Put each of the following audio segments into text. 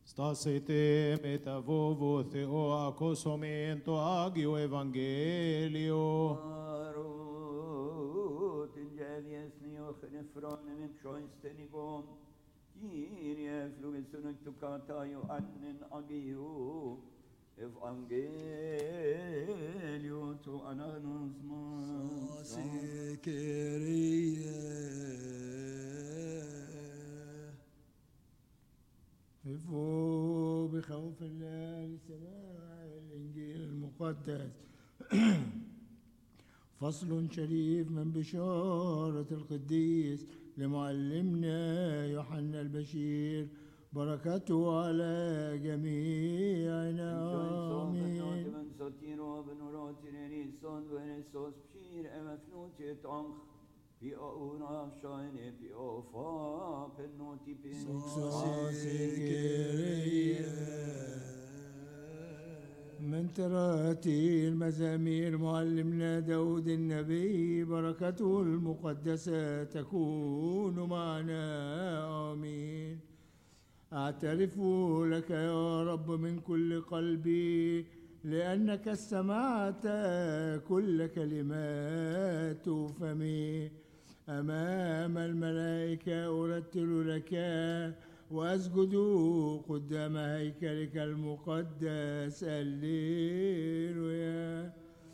Stasite metavovo theo acosomento agio evangelio. Arut in gelies nio chnefronem im schoinstenigom. Kyrie flugisunuk tukata io annen agio. Evangelio tu anagnus mas. هفوا بخوف الله لسماع الإنجيل المقدس فصل شريف من بشارة القديس لمعلمنا يوحنا البشير بركته على جميعنا آمين Men satir og benorater er i sånn, hvor er så spyr, er med fnotet ank. Vi har ora shine, vi har fa, penoti pin. من تراتيل مزامير معلمنا داود النبي بركته المقدسة تكون معنا آمين أعترف لك يا رب من كل قلبي لأنك استمعت كل كلمات فمي أمام الملائكة أرتل لك وأسجد قدام هيكلك المقدس الليلويا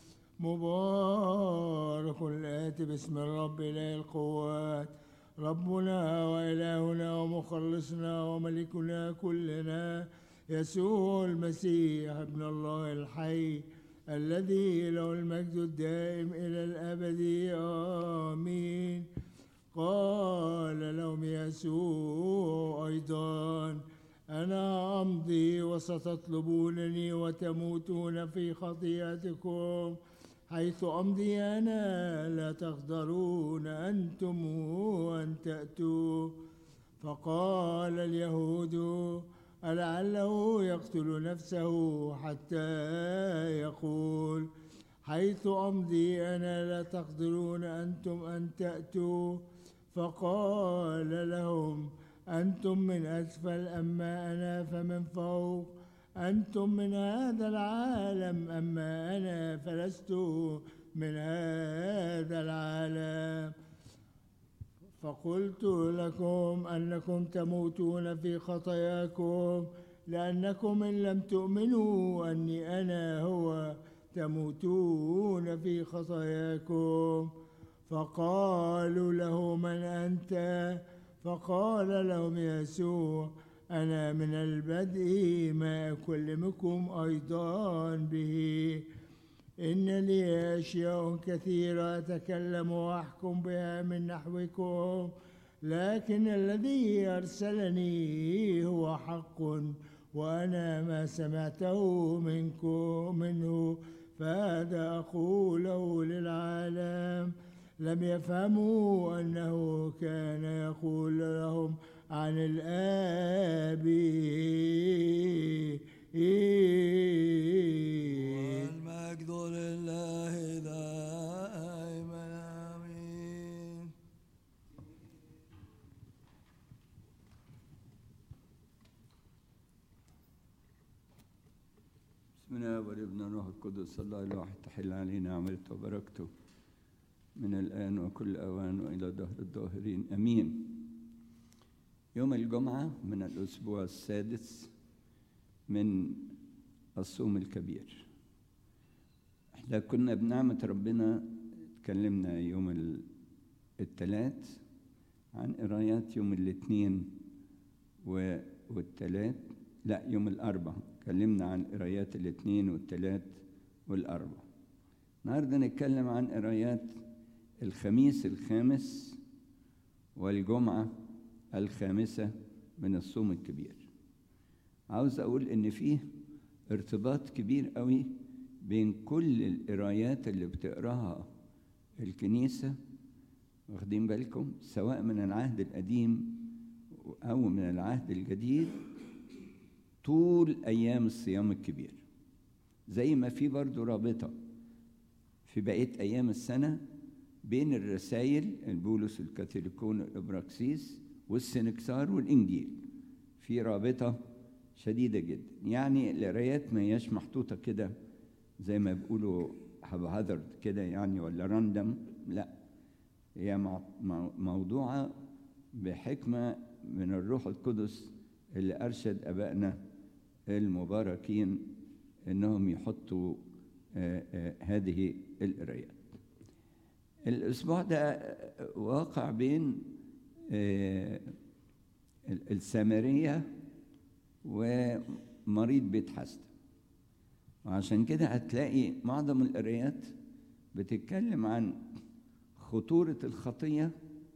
مبارك الآتي باسم الرب إله القوات ربنا وإلهنا ومخلصنا وملكنا كلنا يسوع المسيح ابن الله الحي الذي له المجد الدائم إلى الأبد آمين قال لهم يسوع أيضا أنا أمضي وستطلبونني وتموتون في خطيئتكم حيث أمضي أنا لا تقدرون أنتم أن تأتوا فقال اليهود ألعله يقتل نفسه حتى يقول حيث أمضي أنا لا تقدرون أنتم أن تأتوا فقال لهم أنتم من أسفل أما أنا فمن فوق أنتم من هذا العالم أما أنا فلست من هذا العالم فقلت لكم أنكم تموتون في خطاياكم لأنكم إن لم تؤمنوا أني أنا هو تموتون في خطاياكم فقالوا له من أنت فقال لهم يسوع أنا من البدء ما أكلمكم أيضا به إن لي أشياء كثيرة أتكلم وأحكم بها من نحوكم لكن الذي أرسلني هو حق وأنا ما سمعته منكم منه فهذا أقوله للعالم لم يفهموا أنه كان يقول لهم عن الآب والمجد لله دائما آمين بسم الله والابن والروح القدس الله الواحد تحل علينا عملته وبركته من الآن وكل أوان وإلى دهر الظاهرين أمين يوم الجمعة من الأسبوع السادس من الصوم الكبير احنا كنا بنعمة ربنا اتكلمنا يوم ال- التلات عن قرايات يوم الاثنين و- والتلات لا يوم الأربع اتكلمنا عن قرايات الاثنين والتلات والأربع النهارده نتكلم عن قرايات الخميس الخامس والجمعة الخامسة من الصوم الكبير عاوز أقول إن فيه ارتباط كبير قوي بين كل القرايات اللي بتقراها الكنيسة واخدين بالكم سواء من العهد القديم أو من العهد الجديد طول أيام الصيام الكبير زي ما في برضو رابطة في بقية أيام السنة بين الرسائل البولس الكاثوليكون الإبراكسيس والسنكسار والإنجيل في رابطة شديدة جدا يعني القرايات ما هياش محطوطة كده زي ما بيقولوا هازارد كده يعني ولا راندم لا هي مع- مع- موضوعة بحكمة من الروح القدس اللي أرشد أبائنا المباركين إنهم يحطوا آه، آه، هذه القرايات الأسبوع ده آه، واقع بين آه، ال- السامرية ومريض بيت حسد وعشان كده هتلاقي معظم القرايات بتتكلم عن خطورة الخطية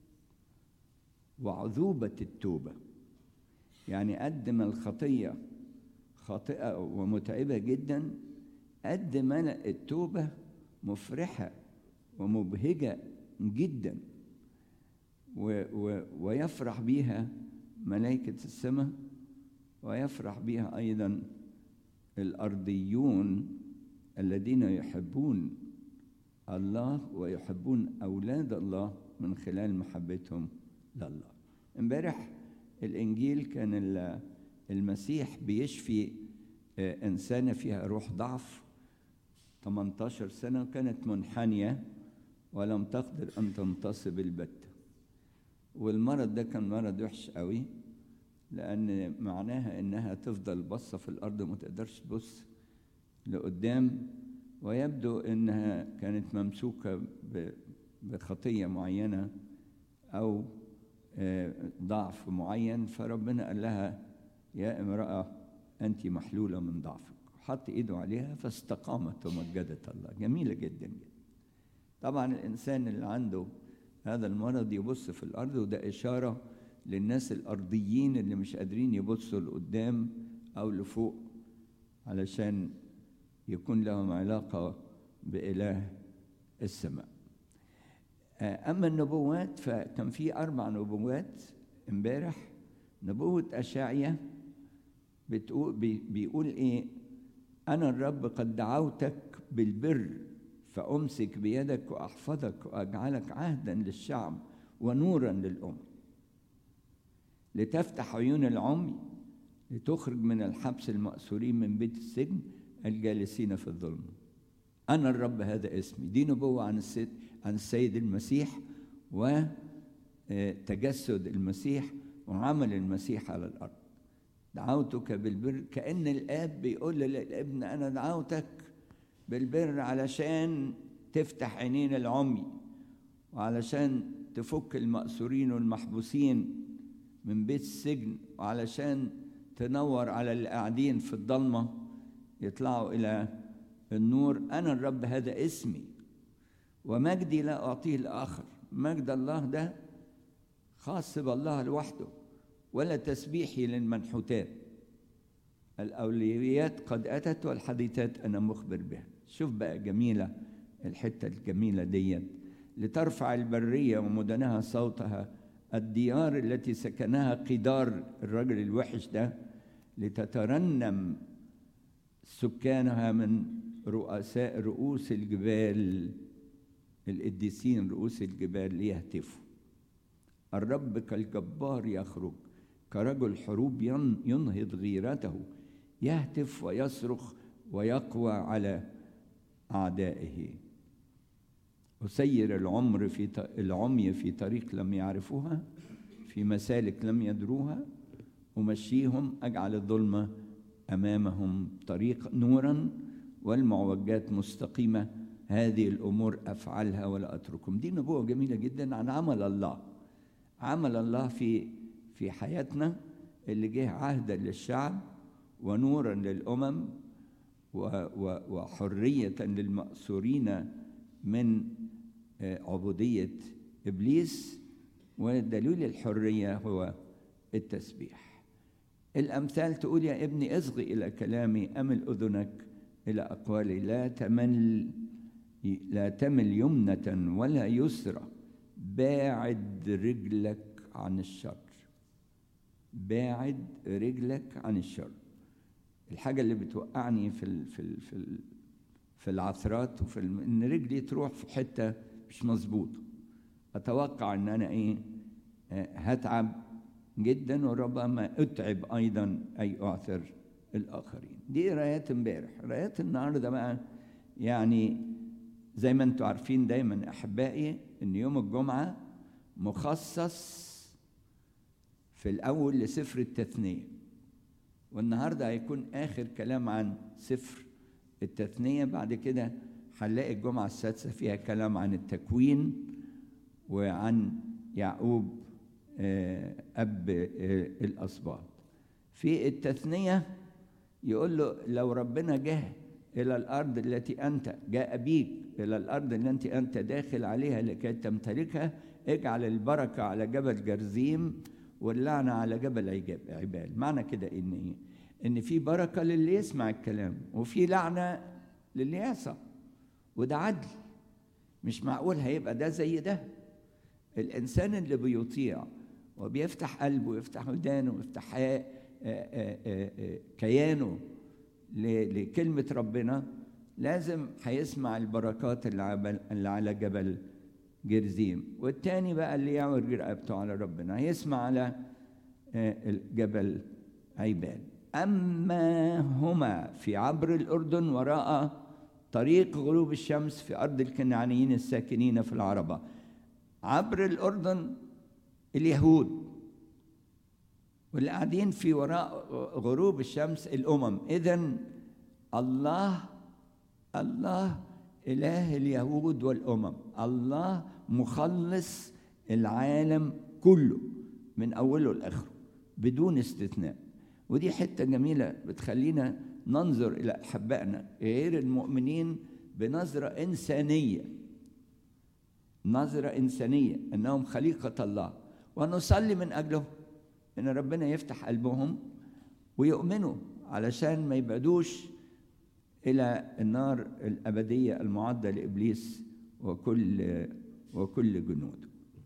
وعذوبة التوبة يعني قد ما الخطية خاطئة ومتعبة جدا قد ما التوبة مفرحة ومبهجة جدا و و ويفرح بيها ملائكة السماء ويفرح بها أيضا الأرضيون الذين يحبون الله ويحبون أولاد الله من خلال محبتهم لله امبارح الإنجيل كان ال- المسيح بيشفي آه، إنسانة فيها روح ضعف 18 سنة وكانت منحنية ولم تقدر أن تنتصب البتة والمرض ده كان مرض وحش قوي لأن معناها إنها تفضل باصة في الأرض وما تقدرش تبص لقدام ويبدو إنها كانت ممسوكة ب- بخطية معينة أو آه، ضعف معين فربنا قال لها يا امرأة أنت محلولة من ضعفك حط إيده عليها فاستقامت ومجدت الله جميلة جدا جدا طبعا الإنسان اللي عنده هذا المرض يبص في الأرض وده إشارة للناس الأرضيين اللي مش قادرين يبصوا لقدام أو لفوق علشان يكون لهم علاقة بإله السماء آه، أما النبوات فكان في أربع نبوات امبارح نبوة أشعية بتقول بي- بيقول إيه أنا الرب قد دعوتك بالبر فأمسك بيدك وأحفظك وأجعلك عهدا للشعب ونورا للأمم لتفتح عيون العمي لتخرج من الحبس المأسورين من بيت السجن الجالسين في الظلم أنا الرب هذا اسمي دي نبوة عن السيد عن السيد المسيح وتجسد المسيح وعمل المسيح على الأرض دعوتك بالبر كأن الآب بيقول للابن أنا دعوتك بالبر علشان تفتح عينين العمي وعلشان تفك المأسورين والمحبوسين من بيت السجن وعلشان تنور على اللي قاعدين في الضلمة يطلعوا إلى النور أنا الرب هذا اسمي ومجدي لا أعطيه لآخر مجد الله ده خاص بالله لوحده ولا تسبيحي للمنحوتات الأولويات قد أتت والحديثات أنا مخبر بها شوف بقى جميلة الحتة الجميلة ديت لترفع البرية ومدنها صوتها الديار التي سكنها قدار الرجل الوحش ده لتترنم سكانها من رؤساء رؤوس الجبال القديسين رؤوس الجبال ليهتفوا الرب كالجبار يخرج كرجل حروب ين- ينهض غيرته يهتف ويصرخ ويقوى على أعدائه أسير العمر في ط- العمي في طريق لم يعرفوها في مسالك لم يدروها أمشيهم أجعل الظلمة أمامهم طريق نورا والمعوجات مستقيمة هذه الأمور أفعلها ولا أتركهم دي نبوة جميلة جدا عن عمل الله عمل الله في في حياتنا اللي جه عهدا للشعب ونورا للأمم و- و- وحرية للمأسورين من آه، عبودية إبليس ودليل الحرية هو التسبيح الأمثال تقول يا ابني اصغي إلى كلامي أمل أذنك إلى أقوالي لا تمل لا تمل يمنة ولا يسرى باعد رجلك عن الشر باعد رجلك عن الشر الحاجة اللي بتوقعني في ال في ال في ال في العثرات وفي الم... ان رجلي تروح في حتة مش مظبوطة اتوقع ان انا ايه آه، هتعب جدا وربما اتعب ايضا اي اعثر الاخرين دي قرايات امبارح قرايات النهارده بقى يعني زي ما انتم عارفين دايما احبائي ان يوم الجمعه مخصص في الاول لسفر التثنيه والنهارده هيكون اخر كلام عن سفر التثنيه بعد كده هنلاقي الجمعه السادسه فيها كلام عن التكوين وعن يعقوب اب الاسباط في التثنيه يقول له لو ربنا جه الى الارض التي انت جاء بيك الى الارض التي انت داخل عليها لكي تمتلكها اجعل البركه على جبل جرزيم واللعنه على جبل عبال معنى كده ان ايه ان في بركه للي يسمع الكلام وفي لعنه للي يعصى وده عدل مش معقول هيبقى ده زي ده الانسان اللي بيطيع وبيفتح قلبه ويفتح ودانه ويفتح كيانه لكلمة ربنا لازم هيسمع البركات اللي على جبل جرزيم والتاني بقى اللي يعور رقبته على ربنا هيسمع على جبل عيبال أما هما في عبر الأردن وراء طريق غروب الشمس في أرض الكنعانيين الساكنين في العربة عبر الأردن اليهود واللي قاعدين في وراء غروب الشمس الأمم إذا الله الله إله اليهود والأمم الله مخلص العالم كله من أوله لآخره بدون استثناء ودي حتة جميلة بتخلينا ننظر إلى أحبائنا غير المؤمنين بنظرة إنسانية نظرة إنسانية أنهم خليقة الله ونصلي من أجلهم ان ربنا يفتح قلبهم ويؤمنوا علشان ما يبعدوش الى النار الابديه المعده لابليس وكل وكل جنوده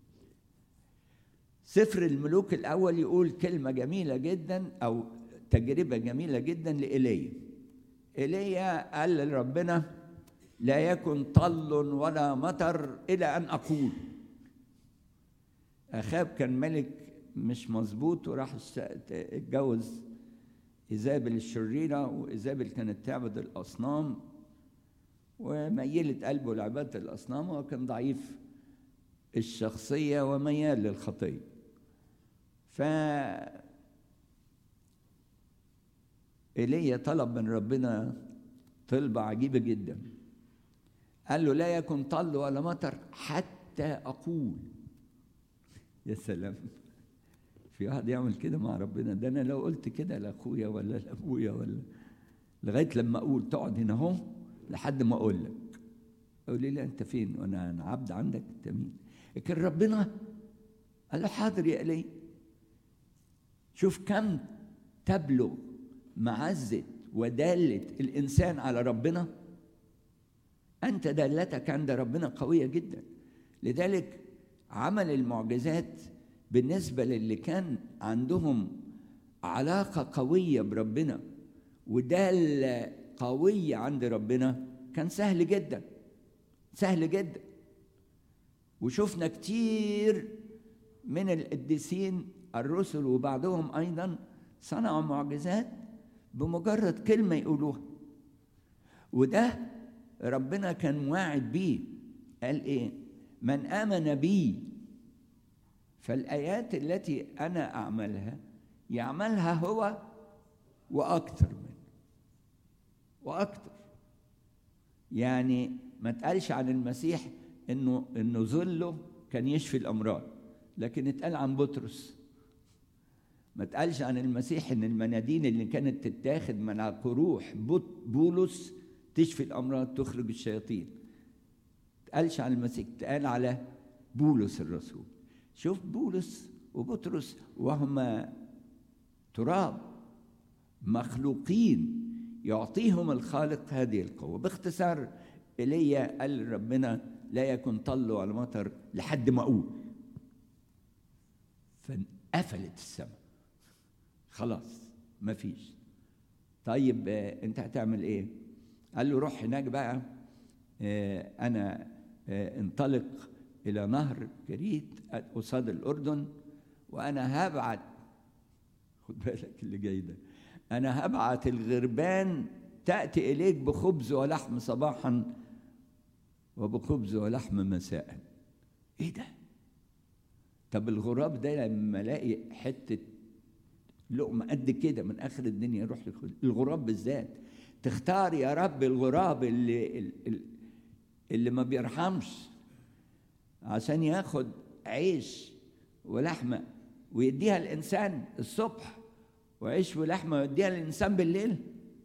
سفر الملوك الاول يقول كلمه جميله جدا او تجربه جميله جدا لايليا ايليا قال لربنا لا يكن طل ولا مطر الى ان اقول اخاب كان ملك مش مظبوط وراح اتجوز ايزابل الشريره وايزابل كانت تعبد الاصنام وميلت قلبه لعباده الاصنام وهو كان ضعيف الشخصيه وميال للخطيه ف ايليا طلب من ربنا طلبه عجيبه جدا قال له لا يكن طل ولا مطر حتى اقول يا سلام في واحد يعمل كده مع ربنا ده انا لو قلت كده لاخويا ولا لابويا ولا لغايه لما اقول تقعد هنا اهو لحد ما اقول لك اقول لي لا انت فين وانا انا عبد عندك انت مين لكن ربنا قال له حاضر يا الي شوف كم تبلغ معزه وداله الانسان على ربنا انت دالتك عند ربنا قويه جدا لذلك عمل المعجزات بالنسبة للي كان عندهم علاقة قوية بربنا ودالة قوية عند ربنا كان سهل جدا سهل جدا وشفنا كتير من القديسين الرسل وبعضهم أيضا صنعوا معجزات بمجرد كلمة يقولوها وده ربنا كان واعد بيه قال ايه من آمن بي فالآيات التي أنا أعملها يعملها هو وأكثر منه وأكثر يعني ما تقالش عن المسيح إنه إنه ذله كان يشفي الأمراض لكن اتقال عن بطرس ما تقالش عن المسيح إن المناديل اللي كانت تتاخد من قروح بولس تشفي الأمراض تخرج الشياطين تقالش عن المسيح تقال على بولس الرسول شوف بولس وبطرس وهما تراب مخلوقين يعطيهم الخالق هذه القوة باختصار إيليا قال ربنا لا يكن طل ولا مطر لحد ما أقول فانقفلت السماء خلاص مفيش طيب انت هتعمل ايه قال له روح هناك بقى انا انطلق إلى نهر كريت قصاد الأردن وأنا هبعت خد بالك اللي جاي ده انا هبعت الغربان تاتي اليك بخبز ولحم صباحا وبخبز ولحم مساء ايه ده طب الغراب ده لما الاقي حته لقمه قد كده من اخر الدنيا يروح لك الغراب بالذات تختار يا رب الغراب اللي اللي ما بيرحمش عشان ياخد عيش ولحمه ويديها الانسان الصبح وعيش ولحمه ويديها الانسان بالليل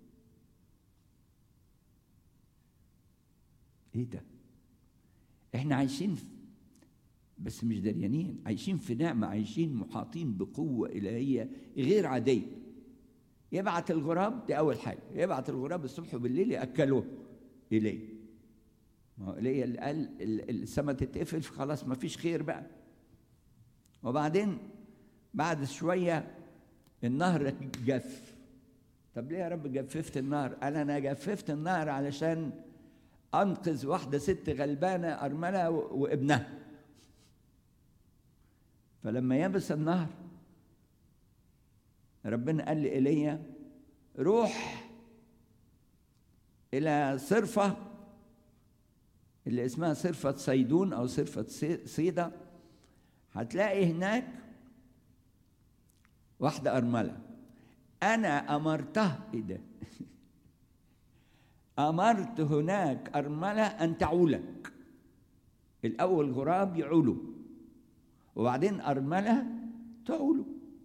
ايه ده احنا عايشين في بس مش دريانين عايشين في نعمة عايشين محاطين بقوة إلهية غير عادية يبعت الغراب دي أول حاجة يبعت الغراب الصبح وبالليل يأكلوه إليه ما هو إليه اللي قال السماء تتقفل خلاص ما فيش خير بقى وبعدين بعد شوية النهر جف طب ليه يا رب جففت النهر؟ قال أنا جففت النهر علشان أنقذ واحدة ست غلبانة أرملة وابنها فلما يبس النهر ربنا قال لإيليا روح إلى صرفة اللي اسمها صرفة صيدون أو صرفة صيدا هتلاقي هناك واحدة أرملة أنا أمرتها إيه ده؟ أمرت هناك أرملة أن تعولك الأول غراب يعولوا وبعدين أرملة تعولوا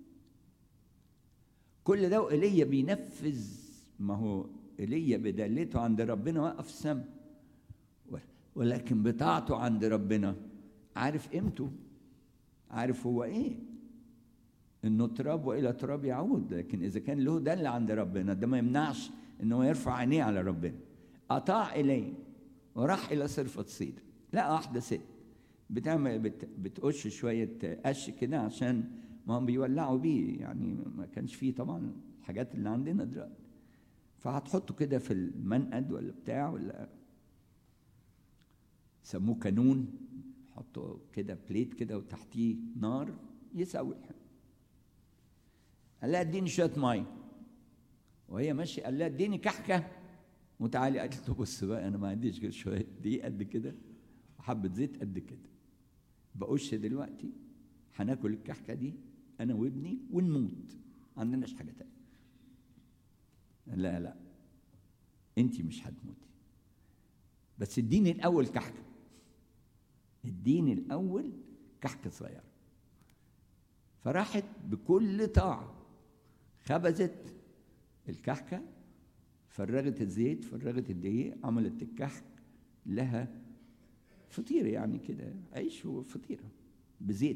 كل ده ايليا بينفذ ما هو ايليا بدلته عند ربنا وقف السماء ولكن بطاعته عند ربنا عارف قيمته عارف هو ايه انه تراب والى تراب يعود لكن اذا كان له دل عند ربنا ده ما يمنعش انه يرفع عينيه على ربنا اطاع اليه وراح الى صرفه صيد لقى واحده ست بتعمل بت بتقش شويه قش كده عشان ما هم بيولعوا بيه يعني ما كانش فيه طبعا الحاجات اللي عندنا دلوقتي فهتحطه كده في المنقد ولا بتاع ولا سموه كانون حطوا كده بليت كده وتحتيه نار يسوي قال لها اديني شويه ميه وهي ماشيه قال لها اديني كحكه وتعالي قالت له بص بقى انا ما عنديش غير شويه دقيق قد كده وحبه زيت قد كده بقش دلوقتي هناكل الكحكه دي انا وابني ونموت ما عندناش حاجه تانية لا لا انت مش هتموتي بس اديني الاول كحكه اديني الاول كحكه صغيره فراحت بكل طاعه خبزت الكحكه فرغت الزيت فرغت الدقيق عملت الكحك لها فطيره يعني كده عيش وفطيره بزيت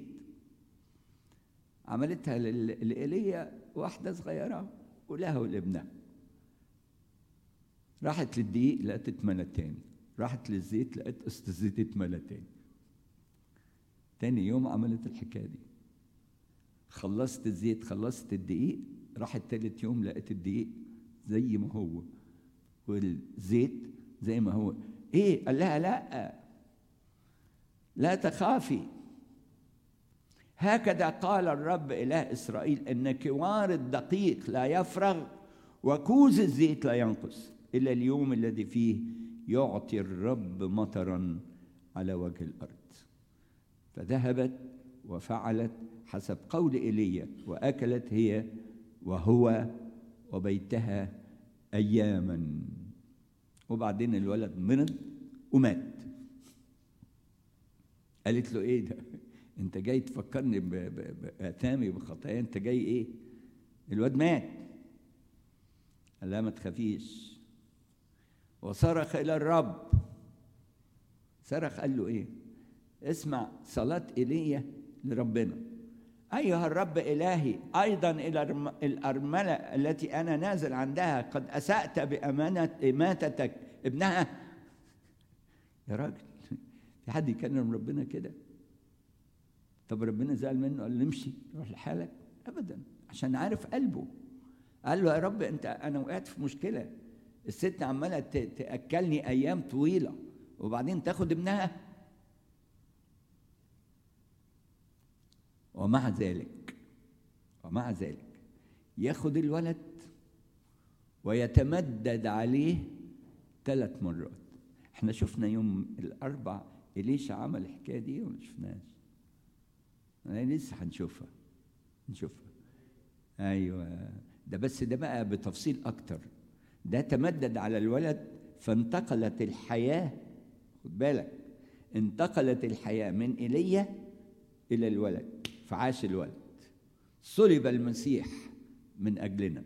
عملتها لإيليا واحدة صغيرة ولها ولابنها راحت للدقيق لقت اتملى تاني راحت للزيت لقت قسط الزيت اتملى تاني تاني يوم عملت الحكاية دي خلصت الزيت خلصت الدقيق راحت تالت يوم لقت الدقيق زي ما هو والزيت زي ما هو ايه قال لها لا لا تخافي هكذا قال الرب إله إسرائيل إن كوار الدقيق لا يفرغ وكوز الزيت لا ينقص إلا اليوم الذي فيه يعطي الرب مطرا على وجه الأرض فذهبت وفعلت حسب قول ايليا واكلت هي وهو وبيتها اياما وبعدين الولد مرض ومات قالت له ايه ده انت جاي تفكرني باثامي بخطايا انت جاي ايه الواد مات قال لها ما تخافيش وصرخ الى الرب صرخ قال له ايه اسمع صلاة ايليا لربنا أيها الرب إلهي أيضا إلى الأرملة التي أنا نازل عندها قد أسأت بأمانة إماتتك ابنها يا راجل في حد يكلم ربنا كده طب ربنا زعل منه قال له امشي روح لحالك ابدا عشان عارف قلبه قال له يا رب انت انا وقعت في مشكله الست عماله تاكلني ايام طويله وبعدين تاخد ابنها ومع ذلك ومع ذلك ياخد الولد ويتمدد عليه ثلاث مرات احنا شفنا يوم الاربع إليشا عمل الحكايه دي ولا شفناش انا لسه هنشوفها نشوفها ايوه ده بس ده بقى بتفصيل اكتر ده تمدد على الولد فانتقلت الحياه خد بالك انتقلت الحياه من ايليا الى الولد فعاش الولد صلب المسيح من اجلنا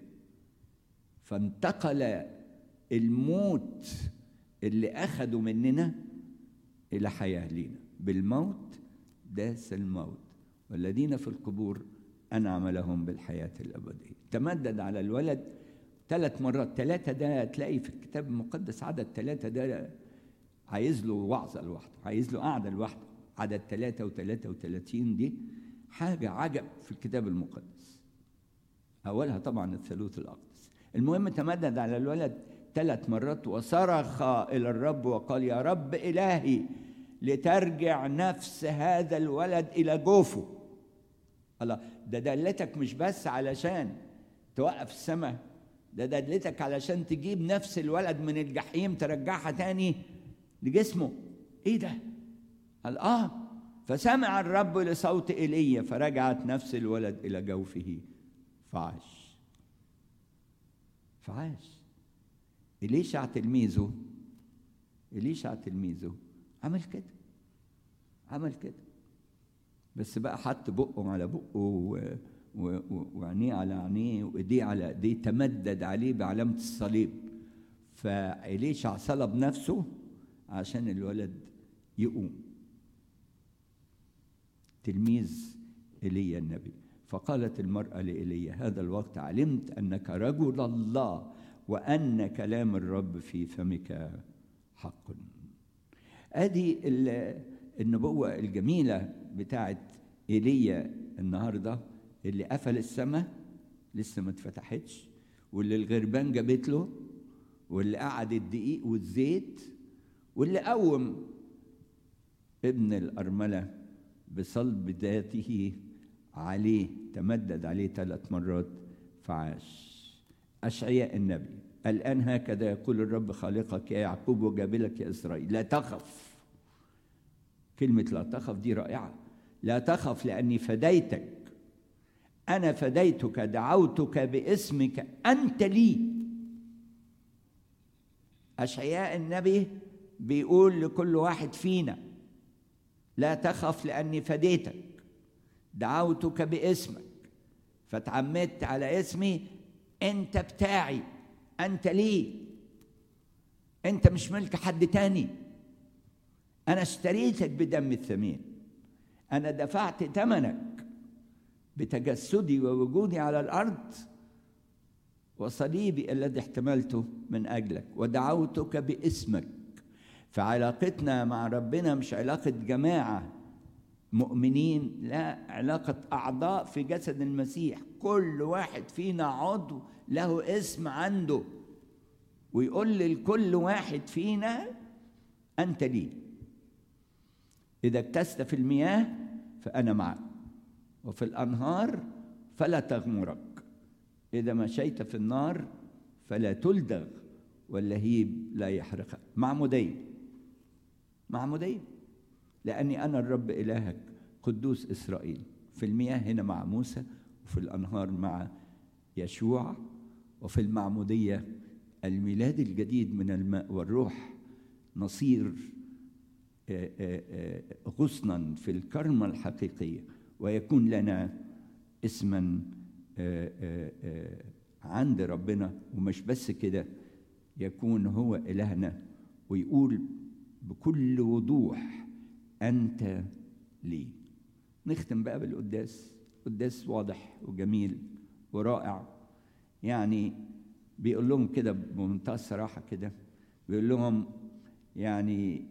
فانتقل الموت اللي اخده مننا الى حياه لينا بالموت داس الموت والذين في القبور انعم لهم بالحياه الابديه تمدد على الولد ثلاث مرات ثلاثه ده تلاقي في الكتاب المقدس عدد ثلاثه ده عايز له وعظه لوحده عايز له قعده لوحده عدد ثلاثة وثلاثة وثلاثين دي حاجة عجب في الكتاب المقدس أولها طبعا الثالوث الأقدس المهم تمدد على الولد ثلاث مرات وصرخ إلى الرب وقال يا رب إلهي لترجع نفس هذا الولد إلى جوفه الله ده دلتك مش بس علشان توقف السماء ده دلتك علشان تجيب نفس الولد من الجحيم ترجعها تاني لجسمه ايه ده قال اه فسمع الرب لصوت ايليا فرجعت نفس الولد الى جوفه فعاش فعاش إليشع تلميذه إليشع تلميذه عمل كده عمل كده بس بقى حط بقه على بقه و... و... و... وعينيه على عينيه وايديه على ايديه تمدد عليه بعلامة الصليب فإليشع صلب نفسه عشان الولد يقوم تلميذ ايليا النبي فقالت المرأة لإيليا هذا الوقت علمت أنك رجل الله وأن كلام الرب في فمك حق ادي النبوة الجميلة بتاعت ايليا النهاردة اللي قفل السماء لسه ما اتفتحتش واللي الغربان جابت له واللي قعد الدقيق والزيت واللي قوم ابن الأرملة بصلب ذاته عليه تمدد عليه ثلاث مرات فعاش أشعياء النبي الآن هكذا يقول الرب خالقك يا يعقوب وجابلك يا إسرائيل لا تخف كلمة لا تخف دي رائعة لا تخف لأني فديتك أنا فديتك دعوتك باسمك أنت لي أشعياء النبي بيقول لكل واحد فينا لا تخف لأني فديتك دعوتك باسمك فتعمدت على اسمي انت بتاعي انت لي انت مش ملك حد تاني انا اشتريتك بدم الثمين انا دفعت ثمنك بتجسدي ووجودي على الارض وصليبي الذي احتملته من اجلك ودعوتك باسمك فعلاقتنا مع ربنا مش علاقه جماعه مؤمنين لا علاقة أعضاء في جسد المسيح كل واحد فينا عضو له اسم عنده ويقول لكل واحد فينا أنت لي إذا اكتست في المياه فأنا معك وفي الأنهار فلا تغمرك إذا مشيت في النار فلا تلدغ واللهيب لا يحرقك معمودية معمودية لأني أنا الرب إلهك قدوس إسرائيل في المياه هنا مع موسى وفي الأنهار مع يشوع وفي المعمودية الميلاد الجديد من الماء والروح نصير غصنا في الكرمة الحقيقية ويكون لنا اسما عند ربنا ومش بس كده يكون هو إلهنا ويقول بكل وضوح أنت لي نختم بقى بالقداس قداس واضح وجميل ورائع يعني بيقول لهم كده بمنتهى الصراحة كده بيقول لهم يعني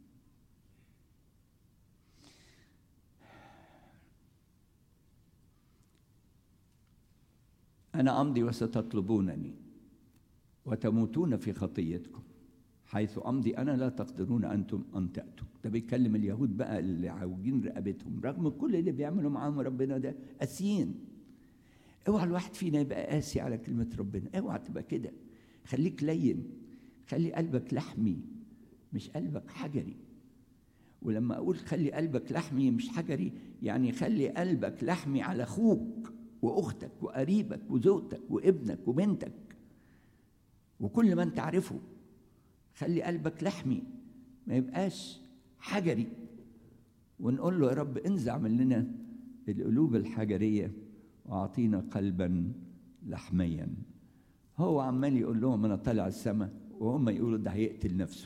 أنا أمضي وستطلبونني وتموتون في خطيتكم حيث أمضي أنا لا تقدرون أنتم أن تأتوا ده بيتكلم اليهود بقى اللي عاوجين رقبتهم رغم كل اللي بيعملوا معاهم ربنا ده قاسيين اوعى الواحد فينا يبقى قاسي على كلمة ربنا اوعى تبقى كده خليك لين خلي قلبك لحمي مش قلبك حجري ولما اقول خلي قلبك لحمي مش حجري يعني خلي قلبك لحمي على اخوك واختك وقريبك وزوجتك وابنك وبنتك وكل ما انت عارفه خلي قلبك لحمي ما يبقاش حجري ونقول له يا رب انزع مننا القلوب الحجريه واعطينا قلبا لحميا هو عمال يقول لهم انا طالع السماء وهم يقولوا ده هيقتل نفسه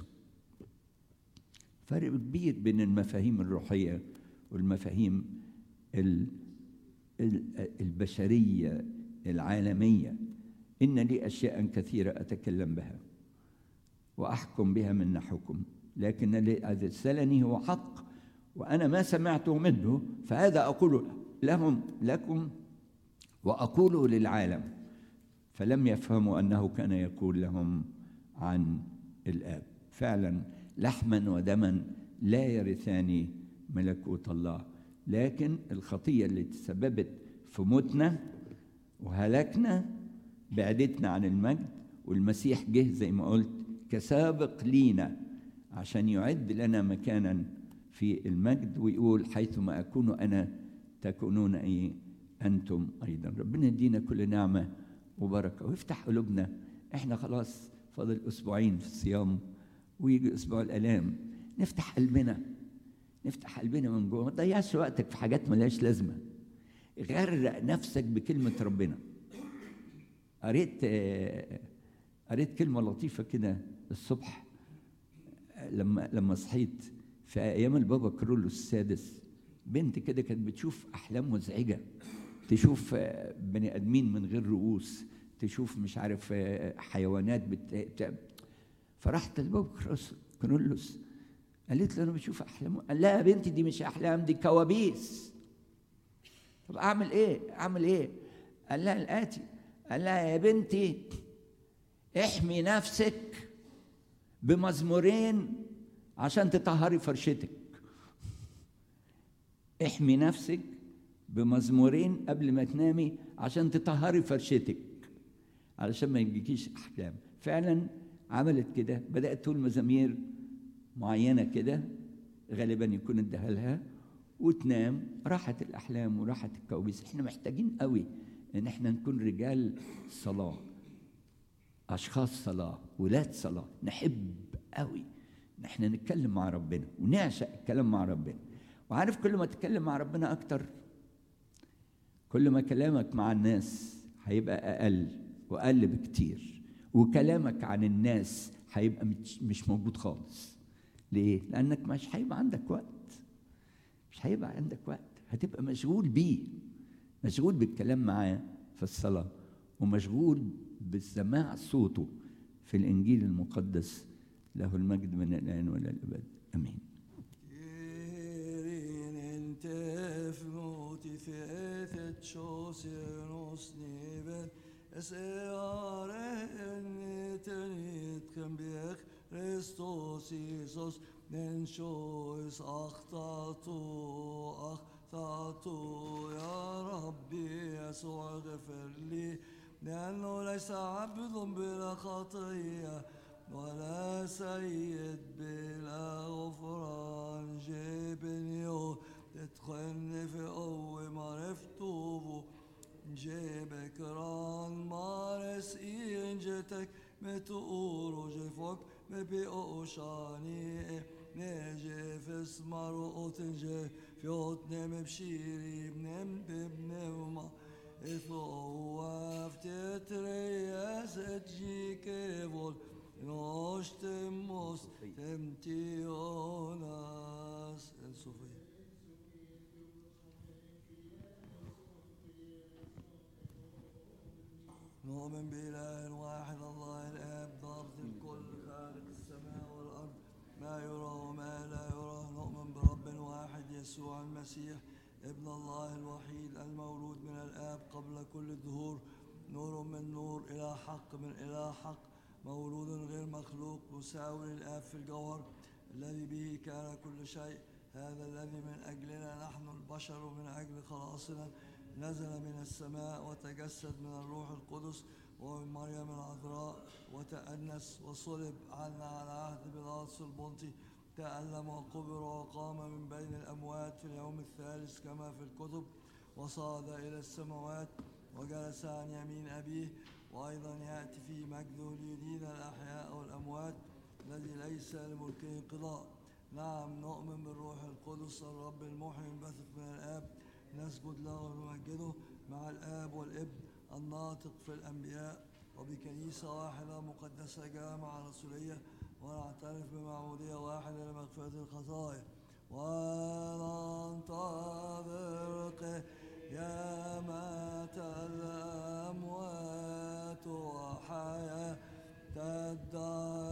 فرق كبير بين المفاهيم الروحيه والمفاهيم ال- ال- البشريه العالميه ان لي اشياء كثيره اتكلم بها واحكم بها من نحوكم لكن الذي ارسلني هو حق وانا ما سمعته منه فهذا اقول لهم لكم واقول للعالم فلم يفهموا انه كان يقول لهم عن الاب فعلا لحما ودما لا يرثان ملكوت الله لكن الخطيه اللي تسببت في موتنا وهلكنا بعدتنا عن المجد والمسيح جه زي ما قلت كسابق لينا عشان يعد لنا مكانا في المجد ويقول حيثما اكون انا تكونون ايه انتم ايضا ربنا يدينا كل نعمه وبركه ويفتح قلوبنا احنا خلاص فاضل اسبوعين في الصيام ويجي اسبوع الالام نفتح قلبنا نفتح قلبنا من جوه ما تضيعش وقتك في حاجات ملهاش لازمه غرق نفسك بكلمه ربنا قريت آه، قريت كلمه لطيفه كده الصبح آه، لما لما صحيت في ايام البابا كرولوس السادس بنت كده كانت بتشوف احلام مزعجه تشوف آه، بني ادمين من غير رؤوس تشوف مش عارف آه، حيوانات بت... بت... فراحت للبابا كرولوس- كرولوس قالت له انا بشوف احلام قال لها يا بنتي دي مش احلام دي كوابيس طب اعمل ايه اعمل ايه قال لها الاتي قال لها يا بنتي احمي نفسك بمزمورين عشان تطهري فرشتك احمي نفسك بمزمورين قبل ما تنامي عشان تطهري فرشتك علشان ما يجيكيش احلام فعلا عملت كده بدات تقول مزامير معينه كده غالبا يكون اداها لها وتنام راحت الاحلام وراحت الكوابيس احنا محتاجين قوي ان احنا نكون رجال صلاه اشخاص صلاه ولاد صلاه نحب قوي ان احنا نتكلم مع ربنا ونعشق الكلام مع ربنا وعارف كل ما تتكلم مع ربنا اكتر كل ما كلامك مع الناس هيبقى اقل واقل بكتير وكلامك عن الناس هيبقى مش- مش موجود خالص ليه لانك مش هيبقى عندك وقت مش هيبقى عندك وقت هتبقى مشغول بيه مشغول بالكلام معاه في الصلاة ومشغول بالسماع صوته في الإنجيل المقدس له المجد من الآن وإلى الأبد آمين Kirin intef noti fetet shosenos nivel es eare enitenit kembech Christos Isos den shois achtatu achtatu يا ربي يسوع اغفر لي لأنه ليس عبد بلا خطية ولا سيد بلا غفران جبني تدخلني في قوة معرفته جيبك ران مارس إنجتك متقور جفوك مبيقو شاني نجي في اسمر وتنجي في وطني بشيري بنم ببنوما إثوف تتريس تجيك فول نوش تموس تمتيوناس الصوفية نؤمن بإله واحد الله الآب ضابط الكل خالق السماء والأرض ما يرى وما لا يرى نؤمن برب واحد يسوع المسيح ابن الله الوحيد المولود من الآب قبل كل الدهور نور من نور إلى حق من إلى حق مولود غير مخلوق مساوي للآب في الجوهر الذي به كان كل شيء هذا الذي من أجلنا نحن البشر ومن أجل خلاصنا نزل من السماء وتجسد من الروح القدس ومن مريم العذراء وتأنس وصلب عنا على عهد بيلاطس البنطي تألم وقبر وقام من بين الأموات في اليوم الثالث كما في الكتب وصعد إلى السماوات وجلس عن يمين أبيه وأيضا يأتي في مجده ليدين الأحياء والأموات الذي ليس لملكه انقضاء نعم نؤمن بالروح القدس الرب المحيي البثق من الآب نسجد له ونمجده مع الآب والابن الناطق في الأنبياء وبكنيسة واحدة مقدسة جامعة رسولية ونعترف بمعمودية واحدة لمغفرة الخطايا وننتظر قيامة الأموات وحياة الدار